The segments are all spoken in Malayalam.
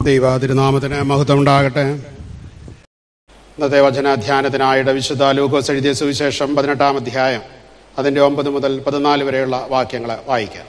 ദൈവ തിരുനാമത്തിന് മഹത്വം ഉണ്ടാകട്ടെ ഇന്നത്തെ വചനാധ്യാനത്തിനായിട്ട് വിശുദ്ധ ലൂക്കോസ് എഴുതിയ സുവിശേഷം പതിനെട്ടാം അധ്യായം അതിൻ്റെ ഒമ്പത് മുതൽ പതിനാല് വരെയുള്ള വാക്യങ്ങൾ വായിക്കാം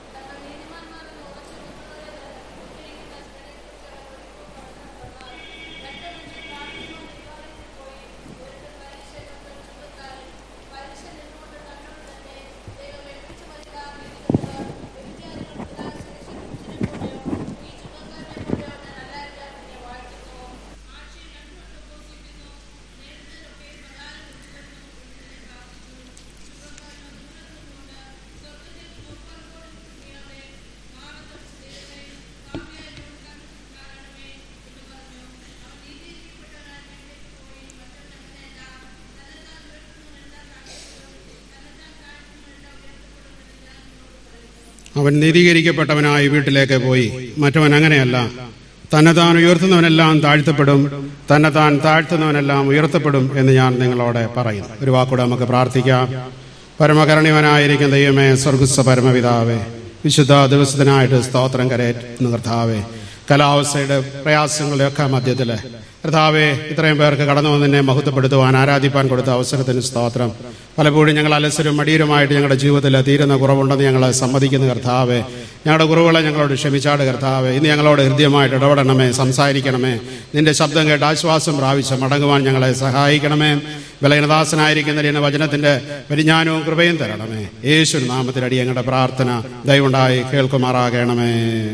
അവൻ നീതീകരിക്കപ്പെട്ടവനായി വീട്ടിലേക്ക് പോയി മറ്റവൻ അങ്ങനെയല്ല തന്നെത്താൻ ഉയർത്തുന്നവനെല്ലാം താഴ്ത്തപ്പെടും തന്നെത്താൻ താഴ്ത്തുന്നവനെല്ലാം ഉയർത്തപ്പെടും എന്ന് ഞാൻ നിങ്ങളോട് പറയുന്നു ഒരു വാക്കൂടെ നമുക്ക് പ്രാർത്ഥിക്കാം പരമകരണിവനായിരിക്കും ദൈവമേ സ്വർഗസ്വ പരമപിതാവേ വിശുദ്ധ ദിവസത്തിനായിട്ട് സ്തോത്രം കരയേറ്റുന്ന കർത്താവേ കലാവസ്ഥയുടെ പ്രയാസങ്ങളുടെയൊക്കെ മധ്യത്തിൽ കർത്താവെ ഇത്രയും പേർക്ക് കടന്നു വന്നതിനെ മഹത്വപ്പെടുത്തുവാൻ ആരാധിപ്പാൻ കൊടുത്ത അവസരത്തിന് സ്തോത്രം പലപ്പോഴും ഞങ്ങൾ അലസരും മടിയരുമായിട്ട് ഞങ്ങളുടെ ജീവിതത്തിൽ തീരുന്ന കുറവുണ്ടെന്ന് ഞങ്ങൾ സമ്മതിക്കുന്ന കർത്താവെ ഞങ്ങളുടെ കുറവുകളെ ഞങ്ങളോട് ക്ഷമിച്ചാട് കർത്താവെ ഇന്ന് ഞങ്ങളോട് ഹൃദ്യമായിട്ട് ഇടപെടണമേ സംസാരിക്കണമേ നിന്റെ ശബ്ദം കേട്ട് ആശ്വാസം പ്രാപിച്ച് മടങ്ങുവാൻ ഞങ്ങളെ സഹായിക്കണമേ വിലയനദാസനായിരിക്കുന്ന എന്ന വചനത്തിന്റെ പരിജ്ഞാനവും കൃപയും തരണമേ യേശു നാമത്തിലടി ഞങ്ങളുടെ പ്രാർത്ഥന ദയവുണ്ടായി കേൾക്കുമാറാകണമേ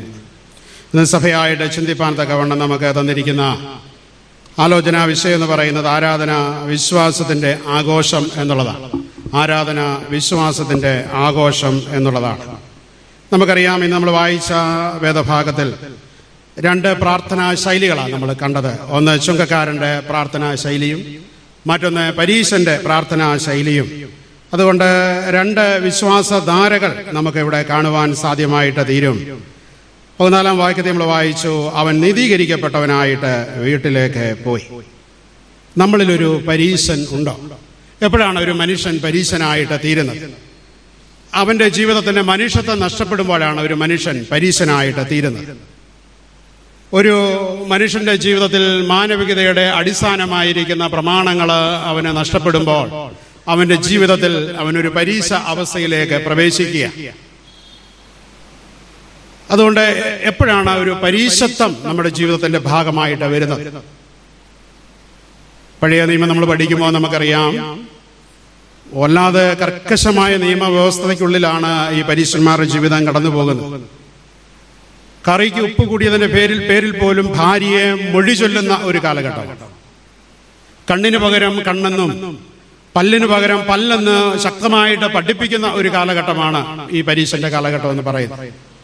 ഇന്ന് സഭയായിട്ട് ചിന്തിപ്പാൻ തക്കവണ്ണം നമുക്ക് തന്നിരിക്കുന്ന ആലോചനാ വിഷയം എന്ന് പറയുന്നത് ആരാധന വിശ്വാസത്തിന്റെ ആഘോഷം എന്നുള്ളതാണ് ആരാധന വിശ്വാസത്തിന്റെ ആഘോഷം എന്നുള്ളതാണ് നമുക്കറിയാം ഇന്ന് നമ്മൾ വായിച്ച വേദഭാഗത്തിൽ രണ്ട് പ്രാർത്ഥനാ ശൈലികളാണ് നമ്മൾ കണ്ടത് ഒന്ന് ചുങ്കക്കാരന്റെ പ്രാർത്ഥനാ ശൈലിയും മറ്റൊന്ന് പരീശന്റെ പ്രാർത്ഥനാ ശൈലിയും അതുകൊണ്ട് രണ്ട് വിശ്വാസധാരകൾ നമുക്ക് ഇവിടെ കാണുവാൻ സാധ്യമായിട്ട് തീരും പതിനാലാം വാക്യത്തെ നമ്മൾ വായിച്ചു അവൻ നീതീകരിക്കപ്പെട്ടവനായിട്ട് വീട്ടിലേക്ക് പോയി നമ്മളിലൊരു പരീശൻ ഉണ്ടോ എപ്പോഴാണ് ഒരു മനുഷ്യൻ പരീശനായിട്ട് തീരുന്നത് അവന്റെ ജീവിതത്തിന്റെ മനുഷ്യത്വം നഷ്ടപ്പെടുമ്പോഴാണ് ഒരു മനുഷ്യൻ പരീശനായിട്ട് തീരുന്നത് ഒരു മനുഷ്യന്റെ ജീവിതത്തിൽ മാനവികതയുടെ അടിസ്ഥാനമായിരിക്കുന്ന പ്രമാണങ്ങൾ അവന് നഷ്ടപ്പെടുമ്പോൾ അവന്റെ ജീവിതത്തിൽ അവനൊരു പരീക്ഷ അവസ്ഥയിലേക്ക് പ്രവേശിക്കുക അതുകൊണ്ട് എപ്പോഴാണ് ഒരു പരീശത്വം നമ്മുടെ ജീവിതത്തിന്റെ ഭാഗമായിട്ട് വരുന്നത് പഴയ നിയമം നമ്മൾ പഠിക്കുമ്പോൾ നമുക്കറിയാം വല്ലാതെ കർക്കശമായ നിയമവ്യവസ്ഥയ്ക്കുള്ളിലാണ് ഈ പരീക്ഷന്മാരുടെ ജീവിതം കടന്നു പോകുന്നത് കറിക്ക് ഉപ്പ് കൂടിയതിന്റെ പേരിൽ പേരിൽ പോലും ഭാര്യയെ മൊഴി ചൊല്ലുന്ന ഒരു കാലഘട്ടം കണ്ണിന് പകരം കണ്ണെന്നും പല്ലിന് പകരം പല്ലെന്ന് ശക്തമായിട്ട് പഠിപ്പിക്കുന്ന ഒരു കാലഘട്ടമാണ് ഈ പരീക്ഷന്റെ കാലഘട്ടം എന്ന് പറയുന്നത്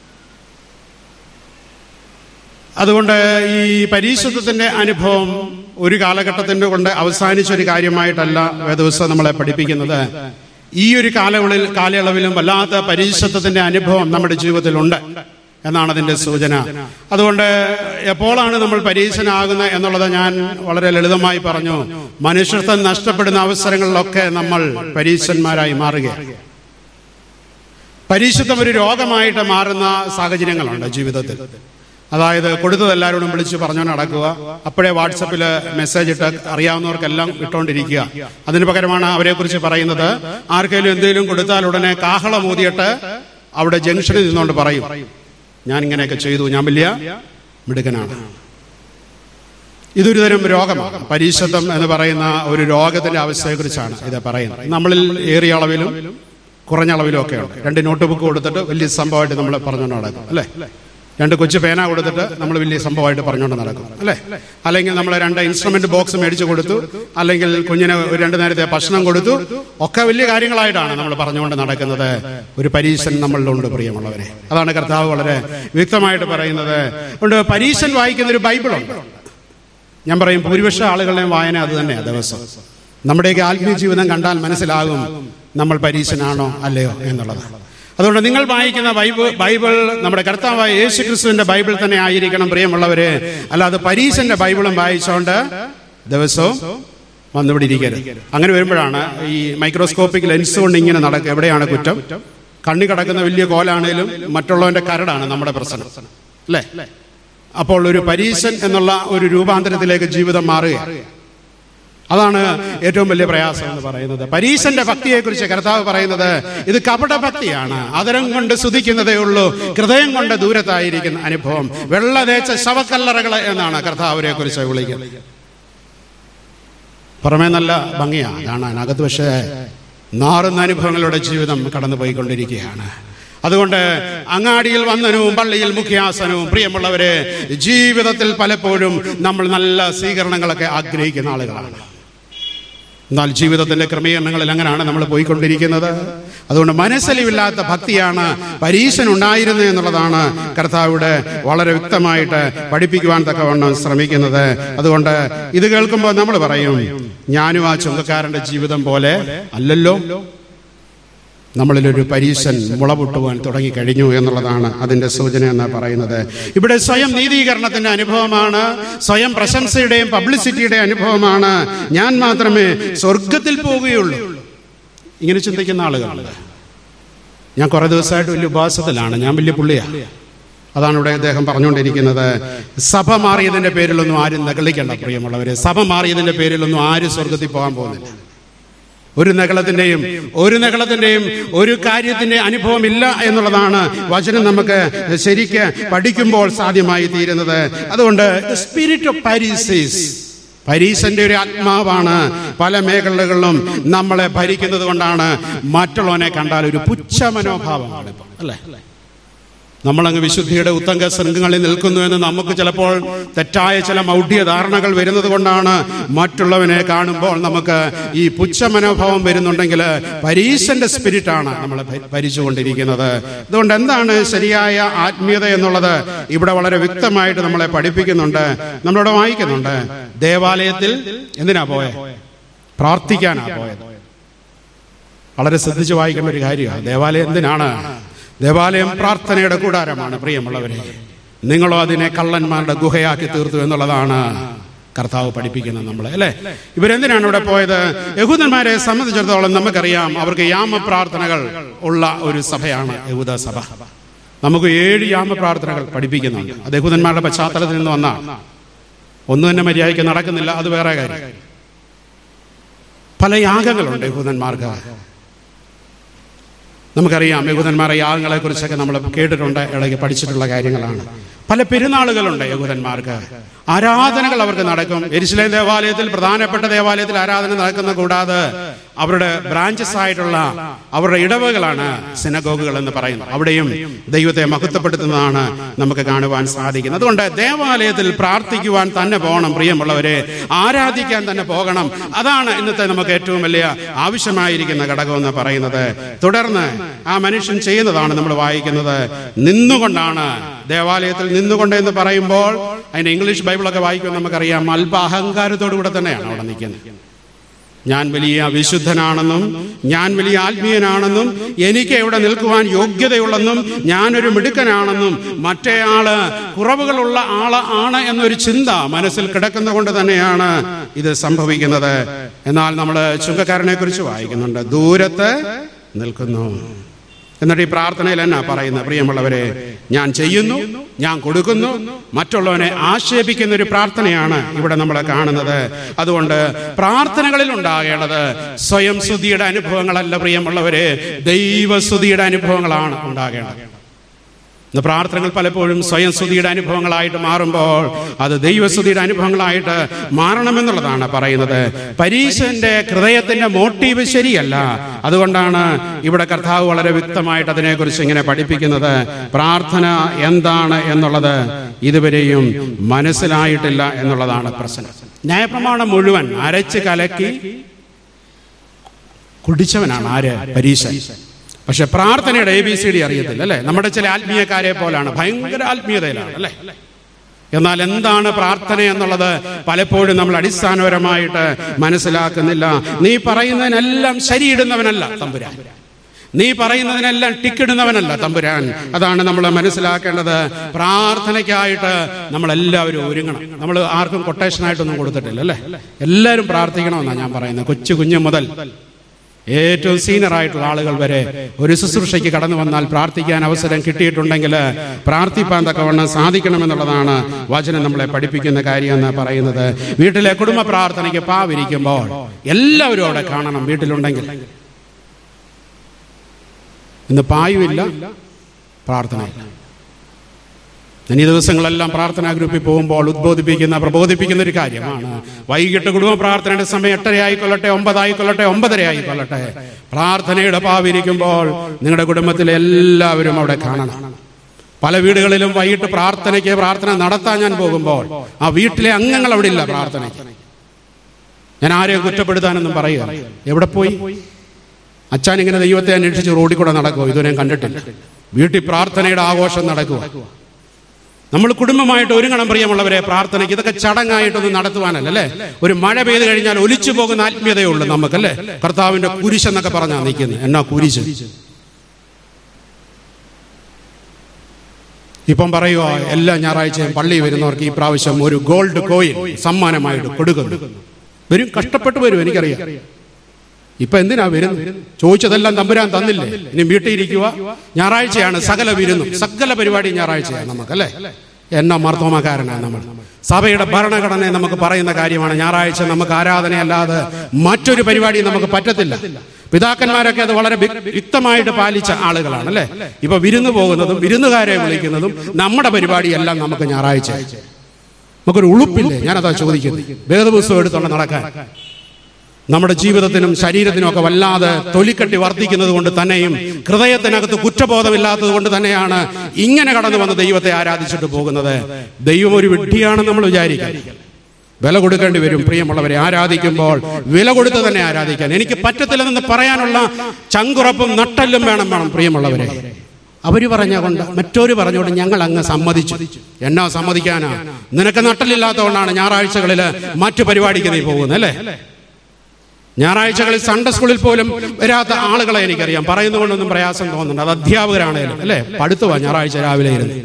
അതുകൊണ്ട് ഈ പരീക്ഷത്വത്തിന്റെ അനുഭവം ഒരു കാലഘട്ടത്തിന്റെ കൊണ്ട് അവസാനിച്ച ഒരു കാര്യമായിട്ടല്ല വേദവസ്ഥ നമ്മളെ പഠിപ്പിക്കുന്നത് ഈ ഒരു കാലയളവിൽ കാലയളവിലും വല്ലാത്ത പരീക്ഷത്വത്തിന്റെ അനുഭവം നമ്മുടെ ജീവിതത്തിലുണ്ട് എന്നാണ് അതിന്റെ സൂചന അതുകൊണ്ട് എപ്പോഴാണ് നമ്മൾ പരീക്ഷനാകുന്നത് എന്നുള്ളത് ഞാൻ വളരെ ലളിതമായി പറഞ്ഞു മനുഷ്യത്വം നഷ്ടപ്പെടുന്ന അവസരങ്ങളിലൊക്കെ നമ്മൾ പരീക്ഷന്മാരായി മാറുകയാണ് പരീക്ഷത്വം ഒരു രോഗമായിട്ട് മാറുന്ന സാഹചര്യങ്ങളുണ്ട് ജീവിതത്തിൽ അതായത് കൊടുത്തത് എല്ലാവരോടും വിളിച്ച് പറഞ്ഞു നടക്കുക അപ്പോഴേ വാട്സപ്പിൽ മെസ്സേജ് ഇട്ട് അറിയാവുന്നവർക്കെല്ലാം ഇട്ടുകൊണ്ടിരിക്കുക അതിന് പകരമാണ് അവരെക്കുറിച്ച് പറയുന്നത് ആർക്കെങ്കിലും എന്തെങ്കിലും കൊടുത്താൽ ഉടനെ കാഹളം ഊതിയിട്ട് അവിടെ ജംഗ്ഷനിൽ നിന്നുകൊണ്ട് പറയും ഞാൻ ഇങ്ങനെയൊക്കെ ചെയ്തു ഞാൻ വലിയ മിടുക്കനാണ് ഇതൊരു തരം രോഗമാണ് പരീക്ഷത്വം എന്ന് പറയുന്ന ഒരു രോഗത്തിന്റെ അവസ്ഥയെക്കുറിച്ചാണ് ഇത് പറയുന്നത് നമ്മളിൽ ഏറിയ അളവിലും കുറഞ്ഞ അളവിലും ഒക്കെ ഉണ്ട് രണ്ട് നോട്ട് ബുക്ക് കൊടുത്തിട്ട് വലിയ സംഭവമായിട്ട് നമ്മൾ പറഞ്ഞുകൊണ്ട് നടക്കും അല്ലേ രണ്ട് കൊച്ചു പേന കൊടുത്തിട്ട് നമ്മൾ വലിയ സംഭവമായിട്ട് പറഞ്ഞുകൊണ്ട് നടക്കും അല്ലേ അല്ലെങ്കിൽ നമ്മൾ രണ്ട് ഇൻസ്ട്രുമെന്റ് ബോക്സ് മേടിച്ചു കൊടുത്തു അല്ലെങ്കിൽ കുഞ്ഞിന് ഒരു രണ്ട് നേരത്തെ ഭക്ഷണം കൊടുത്തു ഒക്കെ വലിയ കാര്യങ്ങളായിട്ടാണ് നമ്മൾ പറഞ്ഞുകൊണ്ട് നടക്കുന്നത് ഒരു പരീശൻ നമ്മളിലുണ്ട് പ്രിയമുള്ളവരെ അതാണ് കർത്താവ് വളരെ വ്യക്തമായിട്ട് പറയുന്നത് അതുകൊണ്ട് പരീശൻ വായിക്കുന്ന ഒരു ബൈബിളുണ്ട് ഞാൻ പറയും ഭൂരിപക്ഷ ആളുകളുടെയും വായന അത് തന്നെയാണ് ദിവസം നമ്മുടെയൊക്കെ ആത്മീയ ജീവിതം കണ്ടാൽ മനസ്സിലാകും നമ്മൾ പരീശനാണോ അല്ലയോ എന്നുള്ളത് അതുകൊണ്ട് നിങ്ങൾ വായിക്കുന്ന ബൈബിൾ ബൈബിൾ നമ്മുടെ കർത്താവായ യേശു ക്രിസ്തുവിന്റെ ബൈബിൾ തന്നെ ആയിരിക്കണം പ്രിയമുള്ളവര് അല്ലാതെ പരീശന്റെ ബൈബിളും വായിച്ചുകൊണ്ട് ദിവസവും വന്നുവിടെ ഇരിക്കരുത് അങ്ങനെ വരുമ്പോഴാണ് ഈ മൈക്രോസ്കോപ്പിക് ലെൻസ് കൊണ്ട് ഇങ്ങനെ നടക്കുക എവിടെയാണ് കുറ്റം കണ്ണി കിടക്കുന്ന വലിയ കോലാണേലും മറ്റുള്ളവന്റെ കരടാണ് നമ്മുടെ പ്രശ്നം അല്ലേ അപ്പോൾ ഒരു പരീശൻ എന്നുള്ള ഒരു രൂപാന്തരത്തിലേക്ക് ജീവിതം മാറുകയാണ് അതാണ് ഏറ്റവും വലിയ പ്രയാസം എന്ന് പറയുന്നത് പരീശന്റെ ഭക്തിയെക്കുറിച്ച് കർത്താവ് പറയുന്നത് ഇത് കപട ഭക്തിയാണ് അതരം കൊണ്ട് സ്തുതിക്കുന്നതേ ഉള്ളൂ ഹൃദയം കൊണ്ട് ദൂരത്തായിരിക്കുന്ന അനുഭവം വെള്ള തേച്ച ശവക്കല്ലറകൾ എന്നാണ് കർത്താവിനെ കുറിച്ച് വിളിക്കുന്നത് പുറമേ നല്ല ഭംഗിയാണ് കാണാൻ അകത്ത് പക്ഷേ നാറുന്ന അനുഭവങ്ങളുടെ ജീവിതം കടന്നു പോയിക്കൊണ്ടിരിക്കുകയാണ് അതുകൊണ്ട് അങ്ങാടിയിൽ വന്നനവും പള്ളിയിൽ മുഖ്യാസനവും പ്രിയമുള്ളവരെ ജീവിതത്തിൽ പലപ്പോഴും നമ്മൾ നല്ല സ്വീകരണങ്ങളൊക്കെ ആഗ്രഹിക്കുന്ന ആളുകളാണ് എന്നാൽ ജീവിതത്തിന്റെ ക്രമീകരണങ്ങളിൽ അങ്ങനെയാണ് നമ്മൾ പോയിക്കൊണ്ടിരിക്കുന്നത് അതുകൊണ്ട് മനസ്സലിവില്ലാത്ത ഭക്തിയാണ് പരീശൻ ഉണ്ടായിരുന്നത് എന്നുള്ളതാണ് കർത്താവിടെ വളരെ വ്യക്തമായിട്ട് പഠിപ്പിക്കുവാൻ തക്കവണ്ണം ശ്രമിക്കുന്നത് അതുകൊണ്ട് ഇത് കേൾക്കുമ്പോൾ നമ്മൾ പറയും ഞാനും ആ ചുങ്കക്കാരന്റെ ജീവിതം പോലെ അല്ലല്ലോ നമ്മളിലൊരു പരീശൻ മുളപൊട്ടുവാൻ തുടങ്ങിക്കഴിഞ്ഞു എന്നുള്ളതാണ് അതിന്റെ സൂചന എന്ന് പറയുന്നത് ഇവിടെ സ്വയം നീതീകരണത്തിന്റെ അനുഭവമാണ് സ്വയം പ്രശംസയുടെയും പബ്ലിസിറ്റിയുടെയും അനുഭവമാണ് ഞാൻ മാത്രമേ സ്വർഗത്തിൽ പോവുകയുള്ളൂ ഇങ്ങനെ ചിന്തിക്കുന്ന ആളുകളുണ്ട് ഞാൻ കുറെ ദിവസമായിട്ട് വലിയ ഉപാസത്തിലാണ് ഞാൻ വലിയ പുള്ളിയാണ് അതാണ് ഇവിടെ അദ്ദേഹം പറഞ്ഞുകൊണ്ടിരിക്കുന്നത് സഭ മാറിയതിന്റെ പേരിലൊന്നും ആരും നകളിക്കേണ്ട പ്രിയമുള്ളവരെ സഭ മാറിയതിന്റെ പേരിലൊന്നും ആരും സ്വർഗത്തിൽ പോകാൻ പോകുന്നില്ല ഒരു നഗളത്തിന്റെയും ഒരു നഗളത്തിന്റെയും ഒരു കാര്യത്തിന്റെ അനുഭവം ഇല്ല എന്നുള്ളതാണ് വചനം നമുക്ക് ശരിക്ക് പഠിക്കുമ്പോൾ സാധ്യമായി തീരുന്നത് അതുകൊണ്ട് സ്പിരിറ്റ് ഓഫ് പാരീസീസ് പരീശന്റെ ഒരു ആത്മാവാണ് പല മേഖലകളിലും നമ്മളെ ഭരിക്കുന്നത് കൊണ്ടാണ് മറ്റുള്ളവനെ കണ്ടാൽ ഒരു പുച്ഛ മനോഭാവമാണ് ഇപ്പം അല്ലേ നമ്മളങ്ങ് വിശുദ്ധിയുടെ ഉത്തങ്ക ശൃംഖങ്ങളിൽ നിൽക്കുന്നു എന്ന് നമുക്ക് ചിലപ്പോൾ തെറ്റായ ചില മൗഢ്യ ധാരണകൾ വരുന്നത് കൊണ്ടാണ് മറ്റുള്ളവനെ കാണുമ്പോൾ നമുക്ക് ഈ പുച്ഛ മനോഭാവം വരുന്നുണ്ടെങ്കിൽ പരീശന്റെ സ്പിരിറ്റാണ് നമ്മളെ ഭ- ഭരിച്ചുകൊണ്ടിരിക്കുന്നത് അതുകൊണ്ട് എന്താണ് ശരിയായ ആത്മീയത എന്നുള്ളത് ഇവിടെ വളരെ വ്യക്തമായിട്ട് നമ്മളെ പഠിപ്പിക്കുന്നുണ്ട് നമ്മളിവിടെ വായിക്കുന്നുണ്ട് ദേവാലയത്തിൽ എന്തിനാ പോയെ പ്രാർത്ഥിക്കാനാ പോയത് വളരെ ശ്രദ്ധിച്ച് വായിക്കേണ്ട ഒരു കാര്യമാണ് ദേവാലയം എന്തിനാണ് ദേവാലയം പ്രാർത്ഥനയുടെ കൂടാരമാണ് പ്രിയമുള്ളവരെ നിങ്ങളോ അതിനെ കള്ളന്മാരുടെ ഗുഹയാക്കി തീർത്തു എന്നുള്ളതാണ് കർത്താവ് പഠിപ്പിക്കുന്നത് നമ്മളെ അല്ലെ ഇവരെന്തിനാണ് ഇവിടെ പോയത് യഹൂദന്മാരെ സംബന്ധിച്ചിടത്തോളം നമുക്കറിയാം അവർക്ക് യാമ പ്രാർത്ഥനകൾ ഉള്ള ഒരു സഭയാണ് യഹൂദ സഭ നമുക്ക് ഏഴ് യാമ പ്രാർത്ഥനകൾ പഠിപ്പിക്കുന്നുണ്ട് അത് യഹൂദന്മാരുടെ പശ്ചാത്തലത്തിൽ നിന്ന് വന്നാണ് ഒന്നും തന്നെ മര്യാദയ്ക്ക് നടക്കുന്നില്ല അത് വേറെ കാര്യം പല യാഗങ്ങളുണ്ട് യഹൂദന്മാർക്ക് നമുക്കറിയാം യഹൂദന്മാരെ യാഗങ്ങളെ കുറിച്ചൊക്കെ നമ്മൾ കേട്ടിട്ടുണ്ട് ഇടയ്ക്ക് പഠിച്ചിട്ടുള്ള കാര്യങ്ങളാണ് പല പെരുന്നാളുകളുണ്ട് യഹൂദന്മാർക്ക് ആരാധനകൾ അവർക്ക് നടക്കും എരിശിലേം ദേവാലയത്തിൽ പ്രധാനപ്പെട്ട ദേവാലയത്തിൽ ആരാധന നടക്കുന്ന കൂടാതെ അവരുടെ ബ്രാഞ്ചസ് ആയിട്ടുള്ള അവരുടെ ഇടവകളാണ് സിനഗോഗുകൾ എന്ന് പറയുന്നത് അവിടെയും ദൈവത്തെ മഹത്വപ്പെടുത്തുന്നതാണ് നമുക്ക് കാണുവാൻ സാധിക്കുന്നത് അതുകൊണ്ട് ദേവാലയത്തിൽ പ്രാർത്ഥിക്കുവാൻ തന്നെ പോകണം പ്രിയമുള്ളവരെ ആരാധിക്കാൻ തന്നെ പോകണം അതാണ് ഇന്നത്തെ നമുക്ക് ഏറ്റവും വലിയ ആവശ്യമായിരിക്കുന്ന ഘടകം എന്ന് പറയുന്നത് തുടർന്ന് ആ മനുഷ്യൻ ചെയ്യുന്നതാണ് നമ്മൾ വായിക്കുന്നത് നിന്നുകൊണ്ടാണ് ദേവാലയത്തിൽ നിന്നുകൊണ്ട് എന്ന് പറയുമ്പോൾ അതിന്റെ ഇംഗ്ലീഷ് ബൈബിളൊക്കെ വായിക്കുമ്പോൾ നമുക്കറിയാം അല്പ അഹങ്കാരത്തോടു കൂടെ തന്നെയാണ് അവിടെ നിൽക്കുന്നത് ഞാൻ വലിയ വിശുദ്ധനാണെന്നും ഞാൻ വലിയ ആത്മീയനാണെന്നും എനിക്ക് ഇവിടെ നിൽക്കുവാൻ യോഗ്യതയുള്ളെന്നും ഞാനൊരു മിടുക്കനാണെന്നും മറ്റേ ആള് കുറവുകളുള്ള ആള് ആണ് എന്നൊരു ചിന്ത മനസ്സിൽ കിടക്കുന്ന കൊണ്ട് തന്നെയാണ് ഇത് സംഭവിക്കുന്നത് എന്നാൽ നമ്മൾ ചുങ്കക്കാരനെ കുറിച്ച് വായിക്കുന്നുണ്ട് ദൂരത്ത് നിൽക്കുന്നു എന്നിട്ട് ഈ പ്രാർത്ഥനയിൽ എന്നാ പറയുന്നത് പ്രിയമുള്ളവരെ ഞാൻ ചെയ്യുന്നു ഞാൻ കൊടുക്കുന്നു മറ്റുള്ളവനെ ആക്ഷേപിക്കുന്ന ഒരു പ്രാർത്ഥനയാണ് ഇവിടെ നമ്മൾ കാണുന്നത് അതുകൊണ്ട് പ്രാർത്ഥനകളിൽ ഉണ്ടാകേണ്ടത് സ്വയം സ്തുതിയുടെ അനുഭവങ്ങളല്ല പ്രിയമുള്ളവരെ ദൈവസ്തുതിയുടെ അനുഭവങ്ങളാണ് ഉണ്ടാകേണ്ടത് ഇന്ന് പ്രാർത്ഥനകൾ പലപ്പോഴും സ്വയം സ്തുതിയുടെ അനുഭവങ്ങളായിട്ട് മാറുമ്പോൾ അത് ദൈവസ്തുതിയുടെ അനുഭവങ്ങളായിട്ട് മാറണമെന്നുള്ളതാണ് പറയുന്നത് പരീശന്റെ ഹൃദയത്തിന്റെ മോട്ടീവ് ശരിയല്ല അതുകൊണ്ടാണ് ഇവിടെ കർത്താവ് വളരെ വ്യക്തമായിട്ട് അതിനെക്കുറിച്ച് ഇങ്ങനെ പഠിപ്പിക്കുന്നത് പ്രാർത്ഥന എന്താണ് എന്നുള്ളത് ഇതുവരെയും മനസ്സിലായിട്ടില്ല എന്നുള്ളതാണ് പ്രശ്നം ന്യായപ്രമാണം മുഴുവൻ അരച്ച് കലക്കി കുടിച്ചവനാണ് ആര് പരീശൻ പക്ഷെ പ്രാർത്ഥനയുടെ എ ബി സി ഡി അറിയത്തില്ല അല്ലെ നമ്മുടെ ചില ആത്മീയക്കാരെ പോലാണ് ഭയങ്കര ആത്മീയതയിലാണ് അല്ലെ എന്നാൽ എന്താണ് പ്രാർത്ഥന എന്നുള്ളത് പലപ്പോഴും നമ്മൾ അടിസ്ഥാനപരമായിട്ട് മനസ്സിലാക്കുന്നില്ല നീ പറയുന്നതിനെല്ലാം ശരിയിടുന്നവനല്ല തമ്പുരാൻ നീ പറയുന്നതിനെല്ലാം ടിക്കിടുന്നവനല്ല തമ്പുരാൻ അതാണ് നമ്മൾ മനസ്സിലാക്കേണ്ടത് പ്രാർത്ഥനയ്ക്കായിട്ട് നമ്മൾ എല്ലാവരും ഒരുങ്ങണം നമ്മൾ ആർക്കും കൊട്ടേഷനായിട്ടൊന്നും കൊടുത്തിട്ടില്ല അല്ലേ എല്ലാവരും പ്രാർത്ഥിക്കണമെന്നാണ് ഞാൻ പറയുന്നത് കൊച്ചു കുഞ്ഞു മുതൽ ഏറ്റവും സീനിയർ ആയിട്ടുള്ള ആളുകൾ വരെ ഒരു ശുശ്രൂഷയ്ക്ക് കടന്നു വന്നാൽ പ്രാർത്ഥിക്കാൻ അവസരം കിട്ടിയിട്ടുണ്ടെങ്കിൽ പ്രാർത്ഥിപ്പാൻ തക്കവണ്ണം സാധിക്കണമെന്നുള്ളതാണ് വചനം നമ്മളെ പഠിപ്പിക്കുന്ന കാര്യം എന്ന് പറയുന്നത് വീട്ടിലെ കുടുംബ പ്രാർത്ഥനയ്ക്ക് പാവിരിക്കുമ്പോൾ എല്ലാവരും അവിടെ കാണണം വീട്ടിലുണ്ടെങ്കിൽ ഇന്ന് പായുമില്ല പ്രാർത്ഥനയില്ല ഞാൻ ഈ ദിവസങ്ങളെല്ലാം പ്രാർത്ഥനാ ഗ്രൂപ്പിൽ പോകുമ്പോൾ ഉദ്ബോധിപ്പിക്കുന്ന പ്രബോധിപ്പിക്കുന്ന ഒരു കാര്യമാണ് വൈകിട്ട് കുടുംബ പ്രാർത്ഥനയുടെ സമയം എട്ടര ആയിക്കൊള്ളട്ടെ ഒമ്പതായിക്കൊള്ളട്ടെ ഒമ്പതര ആയിക്കൊള്ളട്ടെ പ്രാർത്ഥനയുടെ പാവിരിക്കുമ്പോൾ നിങ്ങളുടെ കുടുംബത്തിലെ എല്ലാവരും അവിടെ കാണണം പല വീടുകളിലും വൈകിട്ട് പ്രാർത്ഥനയ്ക്ക് പ്രാർത്ഥന നടത്താൻ ഞാൻ പോകുമ്പോൾ ആ വീട്ടിലെ അംഗങ്ങൾ അവിടെ ഇല്ല പ്രാർത്ഥനയ്ക്ക് ഞാൻ ആരെയും കുറ്റപ്പെടുത്താനൊന്നും പറയുക എവിടെ പോയി അച്ഛൻ ഇങ്ങനെ ദൈവത്തെ അന്വേഷിച്ച് റോഡിൽ കൂടെ നടക്കുമോ ഇതുവരെ ഞാൻ കണ്ടിട്ടില്ല വീട്ടിൽ പ്രാർത്ഥനയുടെ ആഘോഷം നടക്കുക നമ്മൾ കുടുംബമായിട്ട് ഒരുങ്ങണം പ്രിയമുള്ളവരെ പ്രാർത്ഥനയ്ക്ക് ഇതൊക്കെ ചടങ്ങായിട്ടൊന്നും നടത്തുവാനല്ല അല്ലേ ഒരു മഴ പെയ്ത് കഴിഞ്ഞാൽ ഒലിച്ചു പോകുന്ന ആത്മീയതയുള്ളൂ നമുക്കല്ലേ കർത്താവിന്റെ കുരിശ് എന്നൊക്കെ പറഞ്ഞാ നിൽക്കുന്നത് എന്നാ കുരിശ് ഇപ്പം പറയുക എല്ലാ ഞായറാഴ്ചയും പള്ളി വരുന്നവർക്ക് ഈ പ്രാവശ്യം ഒരു ഗോൾഡ് കോയിൻ സമ്മാനമായിട്ട് കൊടുക്കുന്നു വരും കഷ്ടപ്പെട്ട് വരും എനിക്കറിയാം ഇപ്പൊ എന്തിനാ വരുന്നത് ചോദിച്ചതെല്ലാം തമ്പുരാൻ തന്നില്ലേ ഇനി വീട്ടിൽ ഇരിക്കുക ഞായറാഴ്ചയാണ് സകല വിരുന്നും സകല പരിപാടി ഞായറാഴ്ചയാണ് നമുക്കല്ലേ എന്ന മർത്തോമക്കാരനാണ് നമ്മൾ സഭയുടെ ഭരണഘടന നമുക്ക് പറയുന്ന കാര്യമാണ് ഞായറാഴ്ച നമുക്ക് ആരാധനയല്ലാതെ മറ്റൊരു പരിപാടി നമുക്ക് പറ്റത്തില്ല പിതാക്കന്മാരൊക്കെ അത് വളരെ വ്യ- വ്യക്തമായിട്ട് പാലിച്ച ആളുകളാണ് അല്ലേ ഇപ്പൊ വിരുന്ന് പോകുന്നതും വിരുന്നുകാരെ വിളിക്കുന്നതും നമ്മുടെ പരിപാടിയെല്ലാം നമുക്ക് ഞായറാഴ്ച നമുക്കൊരു ഉളുപ്പില്ലേ ഞാനതാ ചോദിക്കുന്നത് വേദപുസ്തകം എടുത്തോണ്ട് നടക്കാൻ നമ്മുടെ ജീവിതത്തിനും ശരീരത്തിനും ഒക്കെ വല്ലാതെ തൊലിക്കട്ടി വർദ്ധിക്കുന്നത് കൊണ്ട് തന്നെയും ഹൃദയത്തിനകത്ത് കുറ്റബോധമില്ലാത്തത് കൊണ്ട് തന്നെയാണ് ഇങ്ങനെ കടന്നു വന്ന് ദൈവത്തെ ആരാധിച്ചിട്ട് പോകുന്നത് ദൈവം ഒരു വിഡ്ഢിയാണെന്ന് നമ്മൾ വിചാരിക്കാം വില കൊടുക്കേണ്ടി വരും പ്രിയമുള്ളവരെ ആരാധിക്കുമ്പോൾ വില കൊടുത്ത് തന്നെ ആരാധിക്കാൻ എനിക്ക് പറ്റത്തില്ലെന്ന് പറയാനുള്ള ചങ്കുറപ്പും നട്ടല്ലും വേണം വേണം പ്രിയമുള്ളവരെ അവര് പറഞ്ഞ കൊണ്ട് മറ്റൊരു പറഞ്ഞുകൊണ്ട് ഞങ്ങൾ അങ്ങ് സമ്മതിച്ചു എന്നാ സമ്മതിക്കാനാ നിനക്ക് നട്ടലില്ലാത്തതുകൊണ്ടാണ് ഞായറാഴ്ചകളിൽ മറ്റു പരിപാടിക്ക് നീ പോകുന്നത് അല്ലേ ഞായറാഴ്ചകളിൽ സൺഡേ സ്കൂളിൽ പോലും വരാത്ത ആളുകളെ എനിക്കറിയാം പറയുന്നതുകൊണ്ടൊന്നും പ്രയാസം തോന്നുന്നുണ്ട് അത് അധ്യാപകരാണേലും അല്ലേ പഠിത്തവാ ഞായറാഴ്ച രാവിലെ ഇരുന്ന്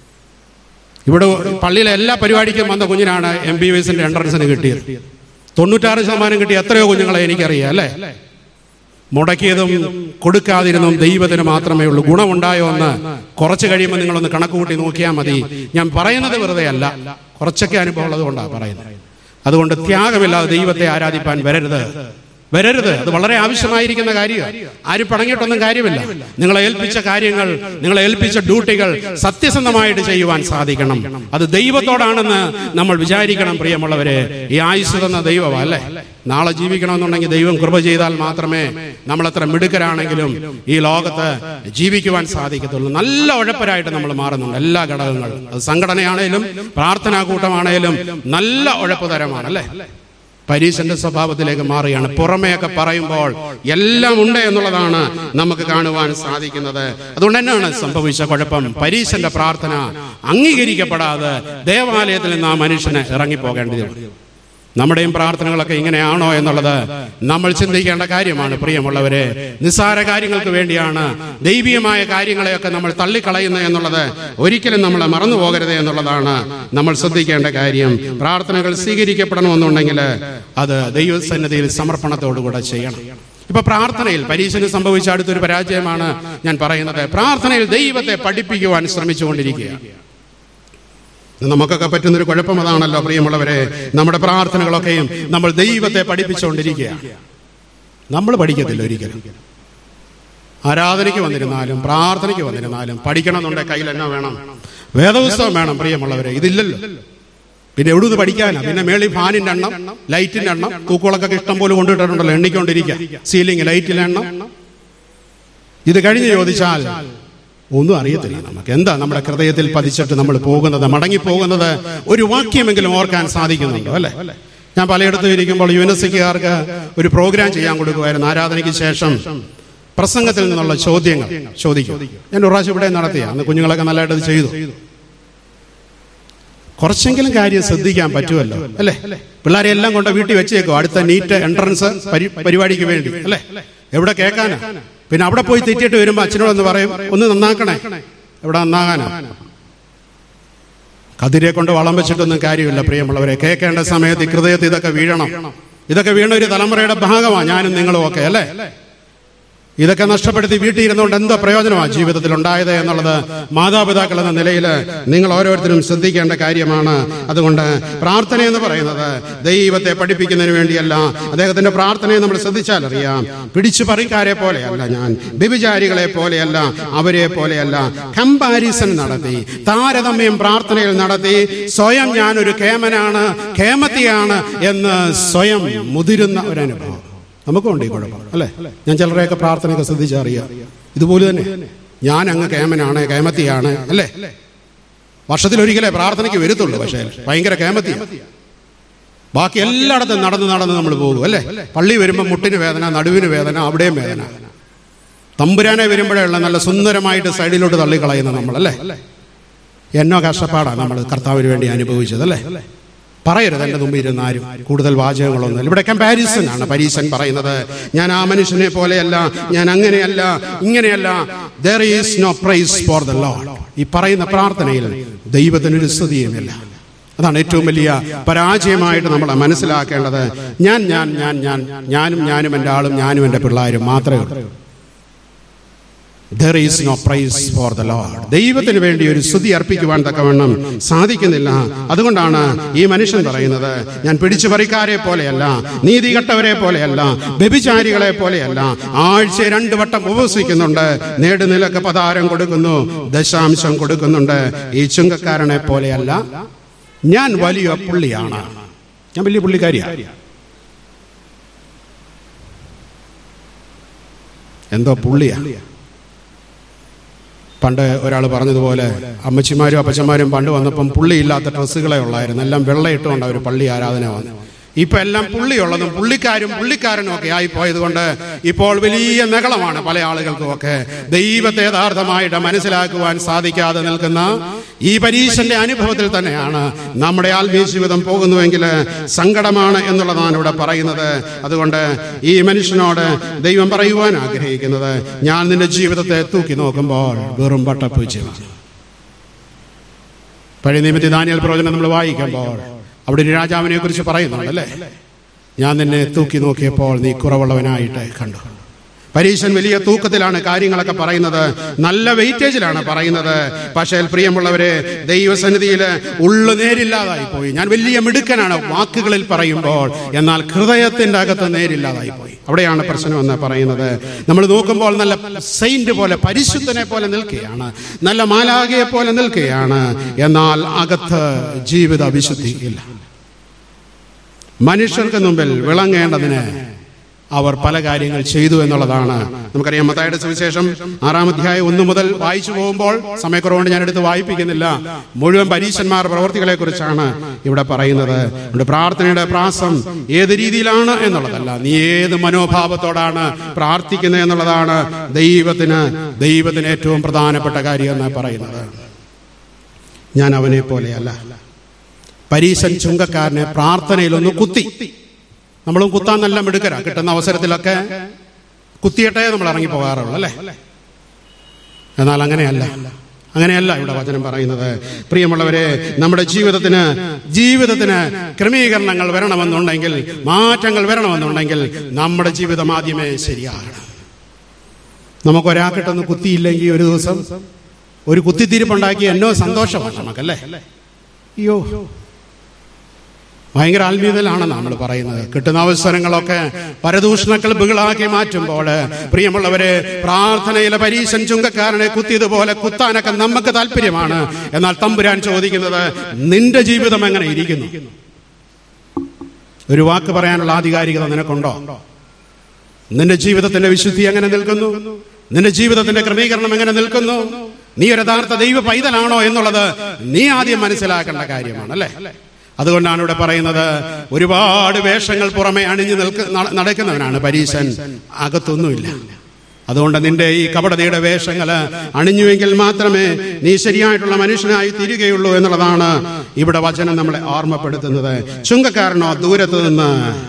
ഇവിടെ പള്ളിയിലെ എല്ലാ പരിപാടിക്കും വന്ന കുഞ്ഞിനാണ് എം ബി ബി എസിന്റെ എൻട്രൻസിന് കിട്ടിയത് തൊണ്ണൂറ്റാറ് ശതമാനം കിട്ടിയ എത്രയോ കുഞ്ഞുങ്ങളെ എനിക്കറിയാം അല്ലേ മുടക്കിയതും കൊടുക്കാതിരുന്നതും ദൈവത്തിന് മാത്രമേ ഉള്ളൂ ഗുണമുണ്ടായോ എന്ന് കുറച്ച് കഴിയുമ്പോൾ നിങ്ങളൊന്ന് കണക്ക് കൂട്ടി നോക്കിയാൽ മതി ഞാൻ പറയുന്നത് വെറുതെ അല്ല കുറച്ചൊക്കെ അനുഭവം ഉള്ളത് കൊണ്ടാണ് പറയുന്നത് അതുകൊണ്ട് ത്യാഗമില്ലാതെ ദൈവത്തെ ആരാധിപ്പാൻ വരരുത് വരരുത് അത് വളരെ ആവശ്യമായിരിക്കുന്ന കാര്യമാണ് ആരും പണങ്ങിയിട്ടൊന്നും കാര്യമില്ല നിങ്ങളെ ഏൽപ്പിച്ച കാര്യങ്ങൾ നിങ്ങളെ ഏൽപ്പിച്ച ഡ്യൂട്ടികൾ സത്യസന്ധമായിട്ട് ചെയ്യുവാൻ സാധിക്കണം അത് ദൈവത്തോടാണെന്ന് നമ്മൾ വിചാരിക്കണം പ്രിയമുള്ളവരെ ഈ ആയുസ് തന്ന ദൈവമാണ് അല്ലേ നാളെ ജീവിക്കണമെന്നുണ്ടെങ്കിൽ ദൈവം കൃപ ചെയ്താൽ മാത്രമേ നമ്മൾ എത്ര മിടുക്കരാണെങ്കിലും ഈ ലോകത്ത് ജീവിക്കുവാൻ സാധിക്കത്തുള്ളൂ നല്ല ഉഴപ്പരായിട്ട് നമ്മൾ മാറുന്നുണ്ട് എല്ലാ ഘടകങ്ങളും അത് സംഘടനയാണേലും പ്രാർത്ഥനാ കൂട്ടമാണേലും നല്ല ഉഴപ്പ് തരമാണ് അല്ലേ പരീശന്റെ സ്വഭാവത്തിലേക്ക് മാറുകയാണ് പുറമെയൊക്കെ പറയുമ്പോൾ എല്ലാം ഉണ്ട് എന്നുള്ളതാണ് നമുക്ക് കാണുവാൻ സാധിക്കുന്നത് അതുകൊണ്ട് തന്നെയാണ് സംഭവിച്ച കുഴപ്പം പരീശന്റെ പ്രാർത്ഥന അംഗീകരിക്കപ്പെടാതെ ദേവാലയത്തിൽ നിന്ന് ആ മനുഷ്യന് ഇറങ്ങിപ്പോകേണ്ടതുണ്ട് നമ്മുടെയും പ്രാർത്ഥനകളൊക്കെ ഇങ്ങനെയാണോ എന്നുള്ളത് നമ്മൾ ചിന്തിക്കേണ്ട കാര്യമാണ് പ്രിയമുള്ളവരെ നിസ്സാര കാര്യങ്ങൾക്ക് വേണ്ടിയാണ് ദൈവീയമായ കാര്യങ്ങളെയൊക്കെ നമ്മൾ തള്ളിക്കളയുന്നത് എന്നുള്ളത് ഒരിക്കലും നമ്മൾ മറന്നു പോകരുത് എന്നുള്ളതാണ് നമ്മൾ ശ്രദ്ധിക്കേണ്ട കാര്യം പ്രാർത്ഥനകൾ സ്വീകരിക്കപ്പെടണമെന്നുണ്ടെങ്കിൽ അത് ദൈവസന്നിധിയിൽ സമർപ്പണത്തോടുകൂടെ ചെയ്യണം ഇപ്പൊ പ്രാർത്ഥനയിൽ പരീക്ഷന് സംഭവിച്ച അടുത്തൊരു പരാജയമാണ് ഞാൻ പറയുന്നത് പ്രാർത്ഥനയിൽ ദൈവത്തെ പഠിപ്പിക്കുവാൻ ശ്രമിച്ചുകൊണ്ടിരിക്കുകയാണ് നമുക്കൊക്കെ പറ്റുന്നൊരു കുഴപ്പം അതാണല്ലോ പ്രിയമുള്ളവരെ നമ്മുടെ പ്രാർത്ഥനകളൊക്കെയും നമ്മൾ ദൈവത്തെ പഠിപ്പിച്ചുകൊണ്ടിരിക്കുകയാണ് നമ്മൾ പഠിക്കത്തില്ല ഒരിക്കലും ആരാധനയ്ക്ക് വന്നിരുന്നാലും പ്രാർത്ഥനയ്ക്ക് വന്നിരുന്നാലും പഠിക്കണമെന്നുണ്ടെ കയ്യിൽ എന്നാ വേണം വേദപുസ്തകം വേണം പ്രിയമുള്ളവരെ ഇതില്ലല്ലോ പിന്നെ എവിടുന്ന് പഠിക്കാനാ പിന്നെ മേളി ഫാനിന്റെ എണ്ണം ലൈറ്റിന്റെ എണ്ണം തൂക്കുകളൊക്കെ ഇഷ്ടം പോലെ കൊണ്ടുവിട്ടിട്ടുണ്ടല്ലോ എണ്ണിക്കൊണ്ടിരിക്കുക സീലിംഗ് ലൈറ്റിന്റെ എണ്ണം ഇത് കഴിഞ്ഞ് ചോദിച്ചാൽ ഒന്നും അറിയത്തില്ല നമുക്ക് എന്താ നമ്മുടെ ഹൃദയത്തിൽ പതിച്ചിട്ട് നമ്മൾ പോകുന്നത് മടങ്ങി പോകുന്നത് ഒരു വാക്യമെങ്കിലും ഓർക്കാൻ സാധിക്കുന്നുണ്ടോ അല്ലെ ഞാൻ പലയിടത്തും ഇരിക്കുമ്പോൾ യുനെസ്സിക്കാർക്ക് ഒരു പ്രോഗ്രാം ചെയ്യാൻ കൊടുക്കുമായിരുന്നു ആരാധനയ്ക്ക് ശേഷം പ്രസംഗത്തിൽ നിന്നുള്ള ചോദ്യങ്ങൾ ചോദിക്കും ഞാൻ ഒരു പ്രാവശ്യം ഇവിടെ നടത്തിയ അന്ന് കുഞ്ഞുങ്ങളൊക്കെ നല്ലതായിട്ട് അത് ചെയ്തു കുറച്ചെങ്കിലും കാര്യം ശ്രദ്ധിക്കാൻ പറ്റുമല്ലോ അല്ലേ പിള്ളേരെ എല്ലാം കൊണ്ട് വീട്ടിൽ വെച്ചേക്കോ അടുത്ത നീറ്റ് എൻട്രൻസ് പരി- പരിപാടിക്ക് വേണ്ടി അല്ലേ എവിടെ കേൾക്കാനാ പിന്നെ അവിടെ പോയി തെറ്റിയിട്ട് വരുമ്പോ അച്ഛനോടൊന്ന് പറയും ഒന്ന് നന്നാക്കണേ എവിടെ നന്നാകാനാ കതിരെ കൊണ്ട് വളം വെച്ചിട്ടൊന്നും കാര്യമില്ല പ്രിയമുള്ളവരെ കേൾക്കേണ്ട സമയത്ത് ഈ ഹൃദയത്തിൽ ഇതൊക്കെ വീഴണം ഇതൊക്കെ വീണ ഒരു തലമുറയുടെ ഭാഗമാണ് ഞാനും നിങ്ങളും ഒക്കെ അല്ലേ ഇതൊക്കെ നഷ്ടപ്പെടുത്തി വീട്ടിൽ ഇരുന്നുകൊണ്ട് എന്തോ പ്രയോജനമാണ് ജീവിതത്തിൽ ഉണ്ടായത് എന്നുള്ളത് മാതാപിതാക്കൾ എന്ന നിലയിൽ നിങ്ങൾ ഓരോരുത്തരും ശ്രദ്ധിക്കേണ്ട കാര്യമാണ് അതുകൊണ്ട് പ്രാർത്ഥന എന്ന് പറയുന്നത് ദൈവത്തെ പഠിപ്പിക്കുന്നതിന് വേണ്ടിയല്ല അദ്ദേഹത്തിന്റെ പ്രാർത്ഥനയെ നമ്മൾ ശ്രദ്ധിച്ചാൽ അറിയാം പിടിച്ചു പറിക്കാരെ പോലെയല്ല ഞാൻ വ്യഭിചാരികളെ പോലെയല്ല അവരെ പോലെയല്ല കമ്പാരിസൺ നടത്തി താരതമ്യം പ്രാർത്ഥനയിൽ നടത്തി സ്വയം ഞാനൊരു കേമനാണ് കേമത്തിയാണ് എന്ന് സ്വയം മുതിരുന്ന ഒരു അനുഭവം നമുക്കുണ്ട് ഈ കുഴപ്പം അല്ലേ ഞാൻ ചിലരെയൊക്കെ പ്രാർത്ഥനയൊക്കെ ശ്രദ്ധിച്ചറിയാം ഇതുപോലെ തന്നെ ഞാൻ അങ്ങ് കേമനാണ് കേമത്തിയാണ് അല്ലേ വർഷത്തിലൊരിക്കലേ പ്രാർത്ഥനയ്ക്ക് വരുത്തുള്ളൂ പക്ഷേ ഭയങ്കര കേമത്തിയാണ് ബാക്കി എല്ലായിടത്തും നടന്ന് നടന്ന് നമ്മൾ പോകും അല്ലേ പള്ളി വരുമ്പോൾ മുട്ടിന് വേദന നടുവിന് വേദന അവിടെയും വേദന തമ്പുരാനെ വരുമ്പോഴേ ഉള്ള നല്ല സുന്ദരമായിട്ട് സൈഡിലോട്ട് തള്ളിക്കളയുന്ന നമ്മൾ അല്ലേ എന്നോ കഷ്ടപ്പാടാണ് നമ്മൾ കർത്താവിന് വേണ്ടി അനുഭവിച്ചത് അല്ലേ പറയരുത് എൻ്റെ മുമ്പിൽ ഇരുന്ന് ആരും കൂടുതൽ വാചകങ്ങളൊന്നും ഇവിടെ കമ്പാരിസൺ ആണ് പരീശൻ പറയുന്നത് ഞാൻ ആ മനുഷ്യനെ പോലെയല്ല ഞാൻ അങ്ങനെയല്ല ഇങ്ങനെയല്ല there is no price for the lord ഈ പറയുന്ന പ്രാർത്ഥനയിൽ ദൈവത്തിനൊരു സ്തുതിയുമില്ല അതാണ് ഏറ്റവും വലിയ പരാജയമായിട്ട് നമ്മൾ മനസ്സിലാക്കേണ്ടത് ഞാൻ ഞാൻ ഞാൻ ഞാൻ ഞാനും ഞാനും എൻ്റെ ആളും ഞാനും എൻ്റെ പിള്ളേരും മാത്രമേ ഉള്ളൂ there is no price for the lord ദൈവത്തിന് വേണ്ടി ഒരു സ്തുതി അർപ്പിക്കുവാൻ തക്കവണ്ണം സാധിക്കുന്നില്ല അതുകൊണ്ടാണ് ഈ മനുഷ്യൻ പറയുന്നത് ഞാൻ പിടിച്ചു പറിക്കാരെ പോലെയല്ല നീതികെട്ടവരെ പോലെയല്ല വ്യഭിചാരികളെ പോലെയല്ല ആഴ്ച രണ്ട് വട്ടം ഉപവസിക്കുന്നുണ്ട് നേടുനിലക്ക് പതാരം കൊടുക്കുന്നു ദശാംശം കൊടുക്കുന്നുണ്ട് ഈ ചുങ്കക്കാരനെ പോലെയല്ല ഞാൻ വലിയ പുള്ളിയാണ് ഞാൻ വലിയ പുള്ളിക്കാരിയാണ് എന്തോ പുള്ളിയാണ് പണ്ട് ഒരാൾ പറഞ്ഞതുപോലെ അമ്മച്ചിമാരും അപ്പച്ചന്മാരും പണ്ട് വന്നപ്പം പുള്ളിയില്ലാത്ത ഡ്രസ്സുകളെ ഉള്ളായിരുന്നു എല്ലാം വെള്ളയിട്ടുകൊണ്ട് അവർ പള്ളി ആരാധന വന്നു ഇപ്പൊ എല്ലാം പുള്ളിയുള്ളതും പുള്ളിക്കാരും പുള്ളിക്കാരനും ഒക്കെ ആയി പോയത് കൊണ്ട് ഇപ്പോൾ വലിയ നകളമാണ് പല ആളുകൾക്കും ഒക്കെ ദൈവത്തെ യഥാർത്ഥമായിട്ട് മനസ്സിലാക്കുവാൻ സാധിക്കാതെ നിൽക്കുന്ന ഈ പരീക്ഷന്റെ അനുഭവത്തിൽ തന്നെയാണ് നമ്മുടെ ആത്മീയ ജീവിതം പോകുന്നുവെങ്കിൽ സങ്കടമാണ് എന്നുള്ളതാണ് ഇവിടെ പറയുന്നത് അതുകൊണ്ട് ഈ മനുഷ്യനോട് ദൈവം പറയുവാൻ ആഗ്രഹിക്കുന്നത് ഞാൻ നിന്റെ ജീവിതത്തെ തൂക്കി നോക്കുമ്പോൾ വെറും വട്ടപ്പൂച്ചയാണ് പഴയ നിയമത്തിൽ ദാനിയൽ പ്രവചനം നമ്മൾ വായിക്കുമ്പോൾ അവിടെ ഒരു രാജാവിനെ കുറിച്ച് പറയുന്നുണ്ട് അല്ലേ ഞാൻ നിന്നെ തൂക്കി നോക്കിയപ്പോൾ നീ കുറവുള്ളവനായിട്ട് കണ്ടു പരീശൻ വലിയ തൂക്കത്തിലാണ് കാര്യങ്ങളൊക്കെ പറയുന്നത് നല്ല വെയിറ്റേജിലാണ് പറയുന്നത് പക്ഷേ പ്രിയമുള്ളവരെ ദൈവസന്നിധിയിൽ ഉള്ളു നേരില്ലാതായി പോയി ഞാൻ വലിയ മിടുക്കനാണ് വാക്കുകളിൽ പറയുമ്പോൾ എന്നാൽ ഹൃദയത്തിന്റെ അകത്ത് നേരില്ലാതായി പോയി അവിടെയാണ് പ്രശ്നം എന്ന് പറയുന്നത് നമ്മൾ നോക്കുമ്പോൾ നല്ല സെയിന്റ് പോലെ പരിശുദ്ധനെ പോലെ നിൽക്കുകയാണ് നല്ല മാലാകയെ പോലെ നിൽക്കുകയാണ് എന്നാൽ അകത്ത് ജീവിത വിശുദ്ധി ഇല്ല മനുഷ്യർക്ക് മുമ്പിൽ വിളങ്ങേണ്ടതിന് അവർ പല കാര്യങ്ങൾ ചെയ്തു എന്നുള്ളതാണ് നമുക്കറിയാം മത്തായുടെ സുവിശേഷം ആറാം അധ്യായം ഒന്ന് മുതൽ വായിച്ചു പോകുമ്പോൾ സമയക്കുറവുകൊണ്ട് ഞാൻ എടുത്ത് വായിപ്പിക്കുന്നില്ല മുഴുവൻ പരീശന്മാർ പ്രവർത്തികളെ കുറിച്ചാണ് ഇവിടെ പറയുന്നത് ഇവിടെ പ്രാർത്ഥനയുടെ പ്രാസം ഏത് രീതിയിലാണ് എന്നുള്ളതല്ല നീ ഏത് മനോഭാവത്തോടാണ് പ്രാർത്ഥിക്കുന്നത് എന്നുള്ളതാണ് ദൈവത്തിന് ദൈവത്തിന് ഏറ്റവും പ്രധാനപ്പെട്ട കാര്യം എന്ന് പറയുന്നത് ഞാൻ അവനെ പോലെയല്ല പരീശൻ ചുങ്കക്കാരനെ പ്രാർത്ഥനയിൽ ഒന്ന് കുത്തി നമ്മളും കുത്താൻ നല്ല മിടുക്കരാ കിട്ടുന്ന അവസരത്തിലൊക്കെ കുത്തിയിട്ടേ നമ്മൾ ഇറങ്ങി പോകാറുള്ളൂ അല്ലേ എന്നാൽ അങ്ങനെയല്ല അങ്ങനെയല്ല ഇവിടെ വചനം പറയുന്നത് പ്രിയമുള്ളവരെ നമ്മുടെ ജീവിതത്തിന് ജീവിതത്തിന് ക്രമീകരണങ്ങൾ വരണമെന്നുണ്ടെങ്കിൽ മാറ്റങ്ങൾ വരണമെന്നുണ്ടെങ്കിൽ നമ്മുടെ ജീവിതം ആദ്യമേ ശരിയാകണം നമുക്കൊരാക്കിട്ടൊന്ന് കുത്തിയില്ലെങ്കിൽ ഒരു ദിവസം ഒരു കുത്തിത്തിരിപ്പുണ്ടാക്കി എന്നോ സന്തോഷമാണ് നമുക്കല്ലേ അയ്യോ ഭയങ്കര ആത്മീയതയിലാണ് നമ്മൾ പറയുന്നത് കിട്ടുന്ന അവസരങ്ങളൊക്കെ പരദൂഷണക്കൾ ബികളാക്കി മാറ്റുമ്പോൾ പ്രിയമുള്ളവരെ പ്രാർത്ഥനയിലെ പരീശൻ ചുങ്കക്കാരനെ കുത്തിയതുപോലെ കുത്താനൊക്കെ നമുക്ക് താല്പര്യമാണ് എന്നാൽ തമ്പുരാൻ ചോദിക്കുന്നത് നിന്റെ ജീവിതം എങ്ങനെ ഇരിക്കുന്നു ഒരു വാക്ക് പറയാനുള്ള ആധികാരികത നിനക്കുണ്ടോ നിന്റെ ജീവിതത്തിന്റെ വിശുദ്ധി എങ്ങനെ നിൽക്കുന്നു നിന്റെ ജീവിതത്തിന്റെ ക്രമീകരണം എങ്ങനെ നിൽക്കുന്നു നീ ഒരു യഥാർത്ഥ ദൈവ പൈതലാണോ എന്നുള്ളത് നീ ആദ്യം മനസ്സിലാക്കേണ്ട കാര്യമാണ് അല്ലേ അതുകൊണ്ടാണ് ഇവിടെ പറയുന്നത് ഒരുപാട് വേഷങ്ങൾ പുറമെ അണിഞ്ഞു നിൽക്ക നട- നടക്കുന്നവനാണ് പരീശൻ അകത്തൊന്നുമില്ല അതുകൊണ്ട് നിന്റെ ഈ കപടതയുടെ വേഷങ്ങൾ അണിഞ്ഞുവെങ്കിൽ മാത്രമേ നീ ശരിയായിട്ടുള്ള മനുഷ്യനായി തീരുകയുള്ളൂ എന്നുള്ളതാണ് ഇവിടെ വചനം നമ്മളെ ഓർമ്മപ്പെടുത്തുന്നത് ചുങ്കക്കാരനോ ദൂരത്ത് നിന്ന്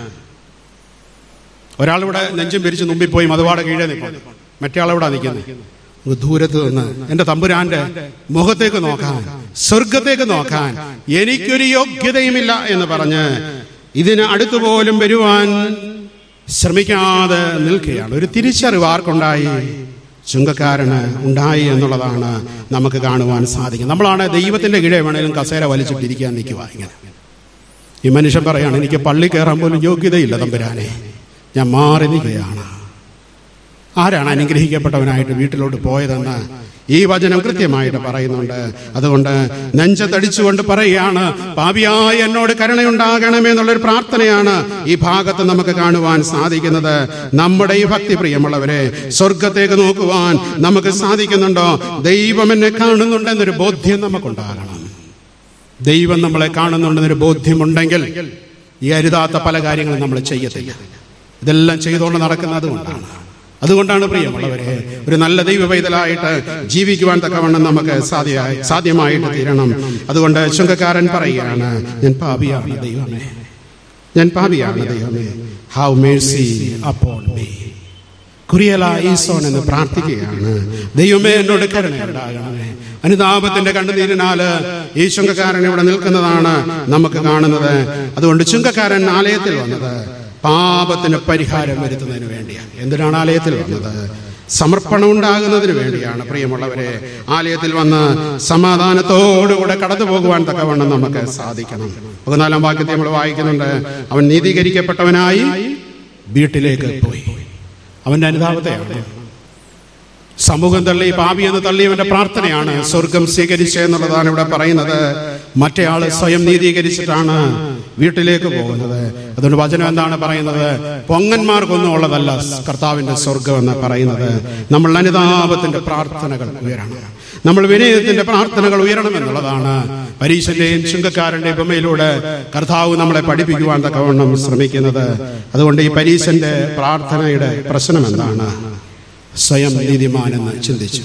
ഒരാളിവിടെ നെഞ്ചും പിരിച്ച് മുമ്പിൽ പോയി മതുപാട് കീഴേ നിൽക്കുന്നു മറ്റേ ആളെവിടെ നിൽക്കുന്നത് ദൂരത്ത് നിന്ന് എന്റെ തമ്പുരാന്റെ മുഖത്തേക്ക് നോക്കാൻ സ്വർഗത്തേക്ക് നോക്കാൻ എനിക്കൊരു യോഗ്യതയുമില്ല എന്ന് പറഞ്ഞ് ഇതിന് അടുത്തുപോലും വരുവാൻ ശ്രമിക്കാതെ നിൽക്കുകയാണ് ഒരു തിരിച്ചറിവ് ആർക്കുണ്ടായി ചുങ്കക്കാരന് ഉണ്ടായി എന്നുള്ളതാണ് നമുക്ക് കാണുവാൻ സാധിക്കുന്നത് നമ്മളാണ് ദൈവത്തിന്റെ കീഴെ വേണേലും കസേര വലിച്ചിട്ടിരിക്കാൻ നിൽക്കുക ഇങ്ങനെ ഈ മനുഷ്യൻ പറയാണ് എനിക്ക് പള്ളി കയറാൻ പോലും യോഗ്യതയില്ല തമ്പുരാനെ ഞാൻ മാറി നിൽക്കുകയാണ് ആരാണ് അനുഗ്രഹിക്കപ്പെട്ടവനായിട്ട് വീട്ടിലോട്ട് പോയതെന്ന് ഈ വചനം കൃത്യമായിട്ട് പറയുന്നുണ്ട് അതുകൊണ്ട് നെഞ്ചത്തടിച്ചുകൊണ്ട് പറയുകയാണ് പാപിയായ എന്നോട് കരുണയുണ്ടാകണമേ എന്നുള്ളൊരു പ്രാർത്ഥനയാണ് ഈ ഭാഗത്ത് നമുക്ക് കാണുവാൻ സാധിക്കുന്നത് നമ്മുടെ ഈ ഭക്തി പ്രിയമുള്ളവരെ സ്വർഗത്തേക്ക് നോക്കുവാൻ നമുക്ക് സാധിക്കുന്നുണ്ടോ ദൈവം എന്നെ കാണുന്നുണ്ടെന്നൊരു ബോധ്യം നമുക്കുണ്ടാകണം ദൈവം നമ്മളെ കാണുന്നുണ്ടെന്നൊരു ബോധ്യമുണ്ടെങ്കിൽ ഈ അരുതാത്ത പല കാര്യങ്ങളും നമ്മൾ ചെയ്യത്തില്ല ഇതെല്ലാം ചെയ്തുകൊണ്ട് നടക്കുന്നത് കൊണ്ടാണ് അതുകൊണ്ടാണ് പ്രിയമുള്ളവരെ ഒരു നല്ല ദൈവ പൈതലായിട്ട് ജീവിക്കുവാൻ തക്കവണ്ണം നമുക്ക് സാധ്യമായി സാധ്യമായിട്ട് തീരണം അതുകൊണ്ട് ചുങ്കക്കാരൻ പറയുകയാണ് ഞാൻ പാപിയാണ് ദൈവമേ ഞാൻ പാപിയാണ് ദൈവമേ ഹൗ മേഴ്സി അപ്പോൺ മീ കുറിയല ഈസോൻ എന്ന് പ്രാർത്ഥിക്കുകയാണ് ദൈവമേ എന്നോട് കരുണയുണ്ടാകണമേ അനുതാപത്തിന്റെ കണ്ണുനീരിനാല് ഈ ചുങ്കക്കാരൻ ഇവിടെ നിൽക്കുന്നതാണ് നമുക്ക് കാണുന്നത് അതുകൊണ്ട് ചുങ്കക്കാരൻ ആലയത്തിൽ വന്നത് പാപത്തിന് പരിഹാരം വരുത്തുന്നതിന് വേണ്ടിയാണ് എന്തിനാണ് ആലയത്തിൽ വന്നത് സമർപ്പണം ഉണ്ടാകുന്നതിന് വേണ്ടിയാണ് പ്രിയമുള്ളവരെ ആലയത്തിൽ വന്ന് സമാധാനത്തോടുകൂടെ കടന്നു പോകുവാൻ തക്കവണ്ണം നമുക്ക് സാധിക്കണം പതിനാലാം വാക്യത്തെ നമ്മൾ വായിക്കുന്നുണ്ട് അവൻ നീതീകരിക്കപ്പെട്ടവനായി വീട്ടിലേക്ക് പോയി അവന്റെ അനുതാപത്തെയാണ് സമൂഹം തള്ളി പാപി എന്ന് തള്ളിയവന്റെ പ്രാർത്ഥനയാണ് സ്വർഗം സ്വീകരിച്ച എന്നുള്ളതാണ് ഇവിടെ പറയുന്നത് മറ്റേയാള് സ്വയം നീതീകരിച്ചിട്ടാണ് വീട്ടിലേക്ക് പോകുന്നത് അതുകൊണ്ട് വചനം എന്താണ് പറയുന്നത് പൊങ്ങന്മാർക്കൊന്നും ഉള്ളതല്ല കർത്താവിന്റെ സ്വർഗം എന്ന് പറയുന്നത് നമ്മൾ അനുതാപത്തിന്റെ പ്രാർത്ഥനകൾ ഉയരണം നമ്മൾ വിനയത്തിന്റെ പ്രാർത്ഥനകൾ ഉയരണം എന്നുള്ളതാണ് പരീക്ഷന്റെയും ചുങ്കക്കാരന്റെയും ഉപമയിലൂടെ കർത്താവ് നമ്മളെ പഠിപ്പിക്കുവാൻ തക്കവണ്ണം ശ്രമിക്കുന്നത് അതുകൊണ്ട് ഈ പരീക്ഷന്റെ പ്രാർത്ഥനയുടെ പ്രശ്നം എന്താണ് സ്വയം നീതിമാനെന്ന് ചിന്തിച്ചു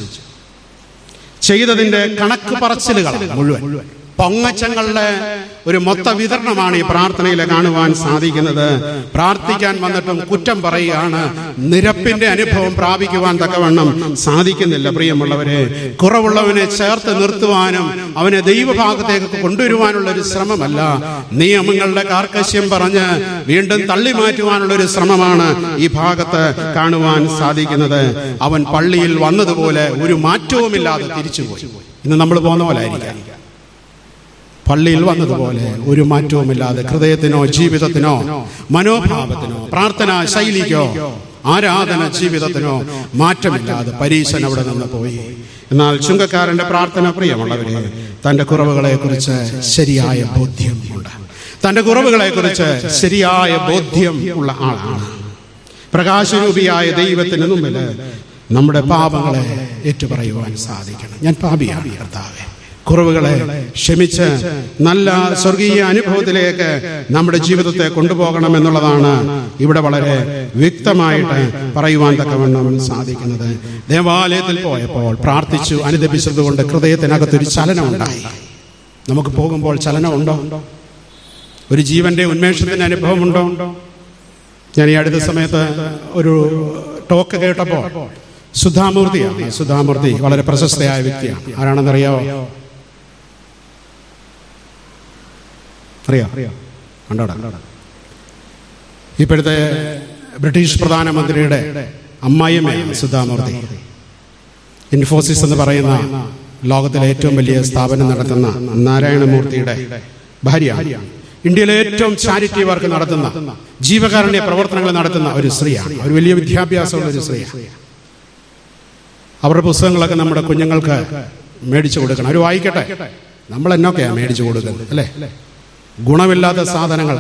ചെയ്തതിന്റെ കണക്ക് പറച്ചിലുകൾ മുഴുവൻ പൊങ്ങച്ചങ്ങളുടെ ഒരു മൊത്ത വിതരണമാണ് ഈ പ്രാർത്ഥനയിൽ കാണുവാൻ സാധിക്കുന്നത് പ്രാർത്ഥിക്കാൻ വന്നിട്ടും കുറ്റം പറയുകയാണ് നിരപ്പിന്റെ അനുഭവം പ്രാപിക്കുവാൻ തക്കവണ്ണം സാധിക്കുന്നില്ല പ്രിയമുള്ളവരെ കുറവുള്ളവനെ ചേർത്ത് നിർത്തുവാനും അവനെ ദൈവഭാഗത്തേക്ക് കൊണ്ടുവരുവാനുള്ള ഒരു ശ്രമമല്ല നിയമങ്ങളുടെ കാർക്കശ്യം പറഞ്ഞ് വീണ്ടും തള്ളി മാറ്റുവാനുള്ള ഒരു ശ്രമമാണ് ഈ ഭാഗത്ത് കാണുവാൻ സാധിക്കുന്നത് അവൻ പള്ളിയിൽ വന്നതുപോലെ ഒരു മാറ്റവുമില്ലാതെ തിരിച്ചുപോയി ഇന്ന് നമ്മൾ പോകുന്ന പോലെ ആയിരിക്കാം പള്ളിയിൽ വന്നതുപോലെ ഒരു മാറ്റവുമില്ലാതെ ഹൃദയത്തിനോ ജീവിതത്തിനോ മനോഭാവത്തിനോ പ്രാർത്ഥനാ ശൈലിക്കോ ആരാധന ജീവിതത്തിനോ മാറ്റമില്ലാതെ പരീശൻ അവിടെ നിന്ന് പോയി എന്നാൽ ചുങ്കക്കാരന്റെ പ്രാർത്ഥന പ്രിയമുള്ളവരെ തന്റെ കുറവുകളെ കുറിച്ച് ശരിയായ ബോധ്യം ഉണ്ട് തന്റെ കുറവുകളെ കുറിച്ച് ശരിയായ ബോധ്യം ഉള്ള ആളാണ് പ്രകാശരൂപിയായ ദൈവത്തിന് മുമ്പിൽ നമ്മുടെ പാപങ്ങളെ ഏറ്റുപറയുവാൻ സാധിക്കണം ഞാൻ പാപിയാണ് കർത്താവേ കുറവുകളെ ക്ഷമിച്ച് നല്ല സ്വർഗീയ അനുഭവത്തിലേക്ക് നമ്മുടെ ജീവിതത്തെ കൊണ്ടുപോകണം എന്നുള്ളതാണ് ഇവിടെ വളരെ വ്യക്തമായിട്ട് പറയുവാൻ തക്കവണ്ണം സാധിക്കുന്നത് ദേവാലയത്തിൽ പോയപ്പോൾ പ്രാർത്ഥിച്ചു അനുദപിച്ചതുകൊണ്ട് ഹൃദയത്തിനകത്തൊരു ചലനമുണ്ടായി നമുക്ക് പോകുമ്പോൾ ചലനമുണ്ടോ ഒരു ജീവന്റെ ഉന്മേഷത്തിന്റെ അനുഭവമുണ്ടോ ഞാൻ ഈ അടുത്ത സമയത്ത് ഒരു ടോക്ക് കേട്ടപ്പോൾ സുധാമൂർത്തിയാണ് സുധാമൂർത്തി വളരെ പ്രശസ്തയായ വ്യക്തിയാണ് ആരാണെന്നറിയാവോ അറിയാം കണ്ടോടാ ഇപ്പോഴത്തെ ബ്രിട്ടീഷ് പ്രധാനമന്ത്രിയുടെ അമ്മായിയമ്മയാണ് സുധാമൂർത്തി ഇൻഫോസിസ് എന്ന് പറയുന്ന ലോകത്തിലെ ഏറ്റവും വലിയ സ്ഥാപനം നടത്തുന്ന നാരായണമൂർത്തിയുടെ ഭാര്യ ഇന്ത്യയിലെ ഏറ്റവും ചാരിറ്റി വർക്ക് നടത്തുന്ന ജീവകാരുണ്യ പ്രവർത്തനങ്ങൾ നടത്തുന്ന ഒരു സ്ത്രീയാണ് ഒരു വലിയ വിദ്യാഭ്യാസമുള്ള ഒരു സ്ത്രീയാണ് അവരുടെ പുസ്തകങ്ങളൊക്കെ നമ്മുടെ കുഞ്ഞുങ്ങൾക്ക് മേടിച്ചു കൊടുക്കണം അവർ വായിക്കട്ടെ നമ്മൾ എന്നൊക്കെയാ മേടിച്ചു കൊടുക്കുന്നത് അല്ലേ ഗുണമില്ലാത്ത സാധനങ്ങൾ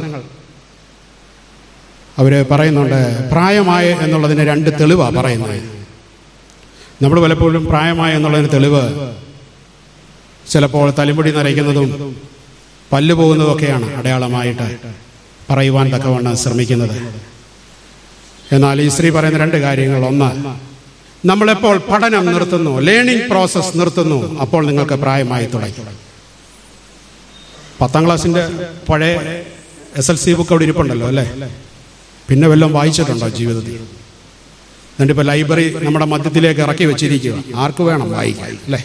അവര് പറയുന്നുണ്ട് പ്രായമായ എന്നുള്ളതിന് രണ്ട് തെളിവാ പറയുന്നത് നമ്മൾ പലപ്പോഴും പ്രായമായ എന്നുള്ളതിന് തെളിവ് ചിലപ്പോൾ തലമുടി നരയ്ക്കുന്നതും പല്ല് പോകുന്നതും ഒക്കെയാണ് അടയാളമായിട്ട് പറയുവാൻ തക്കവണ്ണം ശ്രമിക്കുന്നത് എന്നാൽ ഈ സ്ത്രീ പറയുന്ന രണ്ട് കാര്യങ്ങൾ ഒന്ന് നമ്മളെപ്പോൾ പഠനം നിർത്തുന്നു ലേണിംഗ് പ്രോസസ് നിർത്തുന്നു അപ്പോൾ നിങ്ങൾക്ക് പ്രായമായി തുടങ്ങി പത്താം ക്ലാസ്സിന്റെ പഴയ എസ് എൽ സി ബുക്ക് അവിടെ ഇരിപ്പുണ്ടല്ലോ അല്ലേ പിന്നെ വല്ലതും വായിച്ചിട്ടുണ്ടോ ജീവിതത്തിൽ എന്നിട്ട് ഇപ്പൊ ലൈബ്രറി നമ്മുടെ മധ്യത്തിലേക്ക് ഇറക്കി വെച്ചിരിക്കുക ആർക്ക് വേണം വായിക്കാൻ അല്ലേ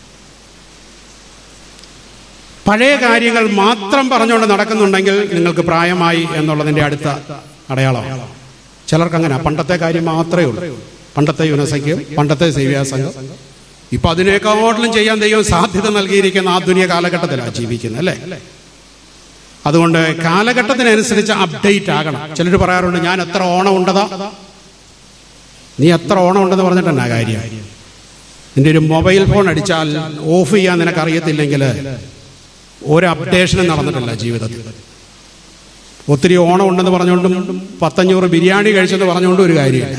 പഴയ കാര്യങ്ങൾ മാത്രം പറഞ്ഞുകൊണ്ട് നടക്കുന്നുണ്ടെങ്കിൽ നിങ്ങൾക്ക് പ്രായമായി എന്നുള്ളതിന്റെ അടുത്ത അടയാളമാണ് ചിലർക്ക് അങ്ങനെ പണ്ടത്തെ കാര്യം മാത്രമേ ഉള്ളൂ പണ്ടത്തെ യുനസയ്ക്ക് പണ്ടത്തെ സേവ്യാസംഘം ഇപ്പൊ അതിനേക്കാട്ടിലും ചെയ്യാൻ ദൈവം സാധ്യത നൽകിയിരിക്കുന്ന ആധുനിക കാലഘട്ടത്തിലാണ് ജീവിക്കുന്നത് അല്ലേ അതുകൊണ്ട് കാലഘട്ടത്തിനനുസരിച്ച് അപ്ഡേറ്റ് ആകണം ചിലർ പറയാറുണ്ട് ഞാൻ എത്ര ഓണം ഉണ്ടതാ നീ എത്ര ഓണം ഉണ്ടെന്ന് പറഞ്ഞിട്ട് എന്നാ കാര്യം നിന്റെ ഒരു മൊബൈൽ ഫോൺ അടിച്ചാൽ ഓഫ് ചെയ്യാൻ നിനക്ക് അറിയത്തില്ലെങ്കിൽ ഒരു അപ്ഡേഷനും നടന്നിട്ടില്ല ജീവിതത്തിൽ ഒത്തിരി ഓണം ഉണ്ടെന്ന് പറഞ്ഞുകൊണ്ടും പത്തഞ്ഞൂറ് ബിരിയാണി കഴിച്ചെന്ന് പറഞ്ഞുകൊണ്ടും ഒരു കാര്യമില്ല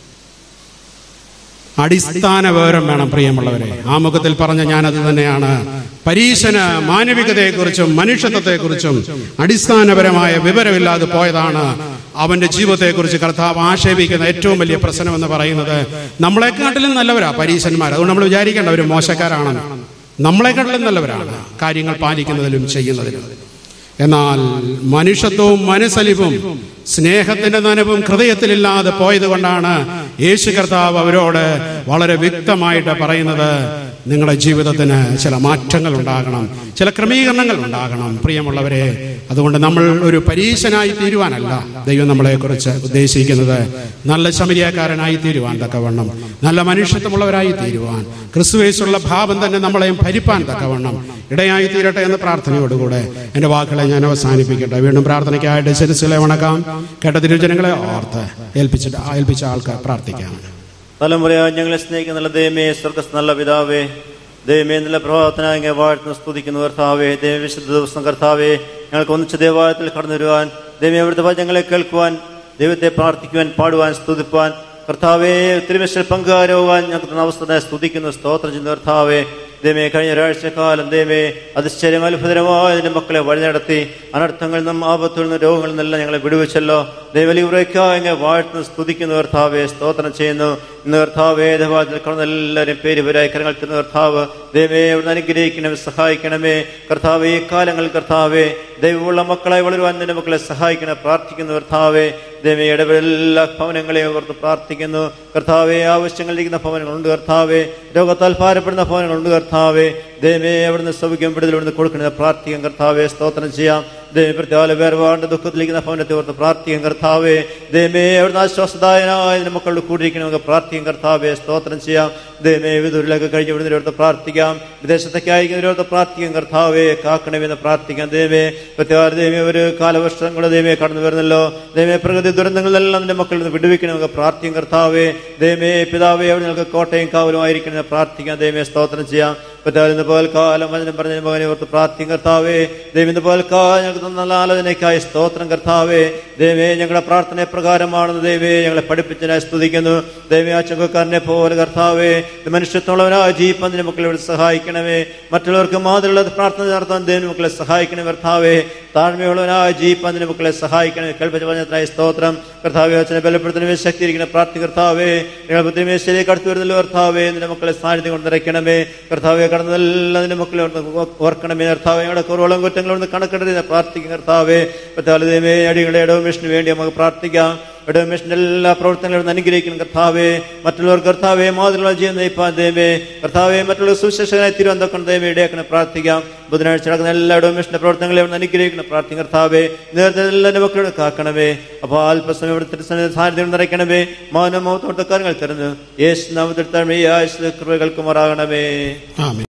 അടിസ്ഥാന വിവരം വേണം പ്രിയമുള്ളവരെ ആമുഖത്തിൽ പറഞ്ഞ ഞാനത് തന്നെയാണ് പരീശന് മാനവികതയെക്കുറിച്ചും മനുഷ്യത്വത്തെക്കുറിച്ചും അടിസ്ഥാനപരമായ വിവരമില്ലാതെ പോയതാണ് അവന്റെ ജീവിതത്തെക്കുറിച്ച് കർത്താവ് ആക്ഷേപിക്കുന്ന ഏറ്റവും വലിയ പ്രശ്നം എന്ന് പറയുന്നത് നമ്മളെക്കാട്ടിലും നല്ലവരാ പരീശന്മാർ അതുകൊണ്ട് നമ്മൾ വിചാരിക്കേണ്ട അവർ മോശക്കാരാണെന്ന് നമ്മളെക്കാട്ടിലും നല്ലവരാണ് കാര്യങ്ങൾ പാലിക്കുന്നതിലും ചെയ്യുന്നതിലും എന്നാൽ മനുഷ്യത്വവും മനസ്സലിവും സ്നേഹത്തിന്റെ നനവും ഹൃദയത്തിലില്ലാതെ പോയത് കൊണ്ടാണ് യേശു കർത്താവ് അവരോട് വളരെ വ്യക്തമായിട്ട് പറയുന്നത് നിങ്ങളുടെ ജീവിതത്തിന് ചില മാറ്റങ്ങൾ ഉണ്ടാകണം ചില ക്രമീകരണങ്ങൾ ഉണ്ടാകണം പ്രിയമുള്ളവരെ അതുകൊണ്ട് നമ്മൾ ഒരു പരീശനായി തീരുവാനല്ല ദൈവം നമ്മളെ കുറിച്ച് ഉദ്ദേശിക്കുന്നത് നല്ല ശമരിയാക്കാരനായി തീരുവാൻ തക്കവണ്ണം നല്ല മനുഷ്യത്വമുള്ളവരായി തീരുവാൻ ക്രിസ്തുവേശുള്ള ഭാവം തന്നെ നമ്മളെയും ഭരിപ്പാൻ തക്കവണ്ണം ഇടയായി തീരട്ടെ എന്ന പ്രാർത്ഥനയോടുകൂടെ എൻ്റെ വാക്കുകളെ ഞാൻ അവസാനിപ്പിക്കട്ടെ വീണ്ടും പ്രാർത്ഥനയ്ക്കായിട്ട് ശിരസിലെ വണക്കാം കേട്ട തിരുജനങ്ങളെ ഓർത്ത് ഏൽപ്പിച്ചിട്ട് ഏൽപ്പിച്ച ആൾക്കാർ പ്രാർത്ഥിക്കാം തലമുറയായി ഞങ്ങളെ സ്നേഹിക്കുന്ന നല്ല ദൈവമേ സ്വർഗസ് നല്ല പിതാവേ ദൈവമേ നല്ല പ്രഭാതത്തിനായി അങ്ങ് വാഴ്ത്തുന്ന സ്തുതിക്കുന്ന കർത്താവേ ദൈവ വിശുദ്ധ ദിവസം കർത്താവേ ഞങ്ങൾക്ക് ഒന്നിച്ച് ദേവാലയത്തിൽ കടന്നു വരുവാൻ ദൈവമേ അവിടുത്തെ വചനങ്ങളെ കേൾക്കുവാൻ ദൈവത്തെ പ്രാർത്ഥിക്കുവാൻ പാടുവാൻ സ്തുതിപ്പാൻ കർത്താവേ തിരുമേശ്വര പങ്കുകാരാകുവാൻ ഞങ്ങൾക്ക് തന്ന അവസ്ഥ സ്തുതിക്കുന്നു സ്തോത്രം ചെയ്യുന്ന കർത്താവേ ദൈവമേ കഴിഞ്ഞ ഒരാഴ്ചക്കാലം ദൈവമേ അതിശ്ചര്യം അത്ഭുതരമായ അതിന്റെ മക്കളെ വഴി നടത്തി അനർത്ഥങ്ങളിൽ നിന്നും ആപത്തുകളിൽ നിന്നും രോഗങ്ങളിൽ നിന്നെല്ലാം ഞങ്ങളെ വിടുവിച്ചല്ലോ ദൈവലിവറയ്ക്കായി അങ്ങ് വാഴ്ത്തുന്ന സ്തുതിക്കുന്ന കർത്താവെ സ്തോത്രം ചെയ്യുന്നു ഇന്ന് കർത്താവേ ദേവാലയത്തിൽ കടന്ന എല്ലാവരും പേര് വരായി കരങ്ങൾ തരുന്ന കർത്താവ് ദൈവമേ അവിടുന്ന് അനുഗ്രഹിക്കണമേ സഹായിക്കണമേ കർത്താവേ ഈ കാലങ്ങളിൽ കർത്താവേ ദൈവമുള്ള മക്കളായി വളരുവാൻ നിന്റെ മക്കളെ സഹായിക്കണം പ്രാർത്ഥിക്കുന്നു കർത്താവേ ദൈവമേ ഇടപെടൽ ഭവനങ്ങളെയും ഓർത്ത് പ്രാർത്ഥിക്കുന്നു കർത്താവെ ആവശ്യങ്ങളിരിക്കുന്ന ഭവനങ്ങളുണ്ട് കർത്താവെ രോഗത്താൽ ഭാരപ്പെടുന്ന ഭവനങ്ങളുണ്ട് കർത്താവെ ദൈവമേ അവിടുന്ന് സൗഖ്യം വിടുതൽ ഇവിടുന്ന് കൊടുക്കുന്നത് പ്രാർത്ഥിക്കാം കർത്താവെ സ്തോത്രം ചെയ്യാം ദൈവം പ്രത്യാല വേർപാട് ദുഃഖത്തിലിരിക്കുന്ന ഭവനത്തെ ഓർത്ത് പ്രാർത്ഥിക്കും കർത്താവെ ദൈവമേ അവിടുന്ന് ആശ്വാസദായനായ നിന്റെ മക്കളുടെ കൂടിയിരിക്കണമെങ്കിൽ പ്രാർത്ഥിക്കും കർത്താവെ സ്തോത്രം ചെയ്യാം ദൈവമേ വിദൂരിലൊക്കെ കഴിഞ്ഞ് വിടുന്നവരോട് പ്രാർത്ഥിക്കാം വിദേശത്തൊക്കെ അയക്കുന്നവരോട് പ്രാർത്ഥിക്കാം കർത്താവെ കാക്കണമെന്ന് പ്രാർത്ഥിക്കാം ദൈവമേ പ്രത്യേക ദൈവമേ ഒരു കാലവർഷം കൂടെ ദൈവമേ കടന്നു വരുന്നല്ലോ ദൈവമേ പ്രകൃതി ദുരന്തങ്ങളിലെല്ലാം നിന്റെ മക്കളിൽ നിന്ന് വിടുവിക്കണമെങ്കിൽ പ്രാർത്ഥിക്കും കർത്താവെ ദൈവമേ പിതാവേ അവിടെ നിങ്ങൾക്ക് കോട്ടയും കാവലും ആയിരിക്കണമെന്ന് പ്രാർത്ഥിക്കാം ദൈവമേ സ്തോത്രം ചെയ്യാം പിതാവിന് പോൽക്കാലം വചനം പറഞ്ഞ മകനെ ഓർത്ത് പ്രാർത്ഥിക്കും കർത്താവേ ദൈവം പോൽക്കാലം ഞങ്ങൾക്ക് തന്ന ആലോചനയ്ക്കായി സ്തോത്രം കർത്താവേ ദൈവമേ ഞങ്ങളുടെ പ്രാർത്ഥന പ്രകാരമാണെന്ന് ദൈവേ ഞങ്ങളെ പഠിപ്പിച്ചതിനായി സ്തുതിക്കുന്നു ദൈവമേ ആ ചുങ്കക്കാരനെ പോലെ കർത്താവേ മനുഷ്യത്തുള്ളവനായ ജീപ്പന്തിന് മക്കളെ ഇവിടെ സഹായിക്കണമേ മറ്റുള്ളവർക്ക് മാതൃയുള്ള പ്രാർത്ഥന നടത്താൻ ദൈവം മക്കളെ സഹായിക്കണമേ കർത്താവേ താഴ്മയുള്ളവനായ ജീപ്പന്തിന് മക്കളെ സഹായിക്കണമേ കേൾപ്പിച്ച പറഞ്ഞതായി സ്തോത്രം കർത്താവേ അച്ഛനെ ബലപ്പെടുത്തുന്നവേ ശക്തിയിരിക്കുന്ന പ്രാർത്ഥി കർത്താവേ ഞങ്ങൾ ബുദ്ധിമേശയിലേക്ക് അടുത്തു വരുന്നല്ലോ കർത്താവേ നിന്റെ മക്കളെ സാന്നിധ്യം കൊണ്ട് നിറയ്ക്കണമേ കർത്താവെ കടന്നതെല്ലാം നിന്റെ മക്കളെ ഓർത്ത് ഓർക്കണമേ കർത്താവെ ഞങ്ങളുടെ കുറവോളം കുറ്റങ്ങളൊന്ന് കണക്കെടുത്ത് പ്രാർത്ഥിക്കും കർത്താവേ പത്താലതേമേ അടികളെ ഇടവും വിഷ്ണു വേണ്ടി നമുക്ക് പ്രാർത്ഥിക്കാം ഇടവും വിഷ്ണു എല്ലാ പ്രവർത്തനങ്ങളും അനുഗ്രഹിക്കണം കർത്താവേ മറ്റുള്ളവർ കർത്താവെ മാതൃക ജീവൻ നയിപ്പാൻ ദേവേ കർത്താവെ മറ്റുള്ള സുശേഷകനായി തിരുവനന്തപുരം ദേവേ ഇടയാക്കണം പ്രാർത്ഥിക്കാം ബുധനാഴ്ച നടക്കുന്ന എല്ലാ ഇടവും വിഷ്ണു പ്രവർത്തനങ്ങളെ അവിടെ അനുഗ്രഹിക്കണം പ്രാർത്ഥിക്കും കർത്താവേ നേരത്തെ എല്ലാ മക്കളോട് കാക്കണമേ അപ്പോൾ അല്പസമയം ഇവിടെ തിരുസന്നിധി സാന്നിധ്യം നിറയ്ക്കണമേ മാനമോത്തോട്ട കാര്യങ്ങൾ തരുന്നു യേശു നാമത്തിൽ തഴമേ ആയുസ് കൃപകൾക്ക് മാറാകണമേ ആമേൻ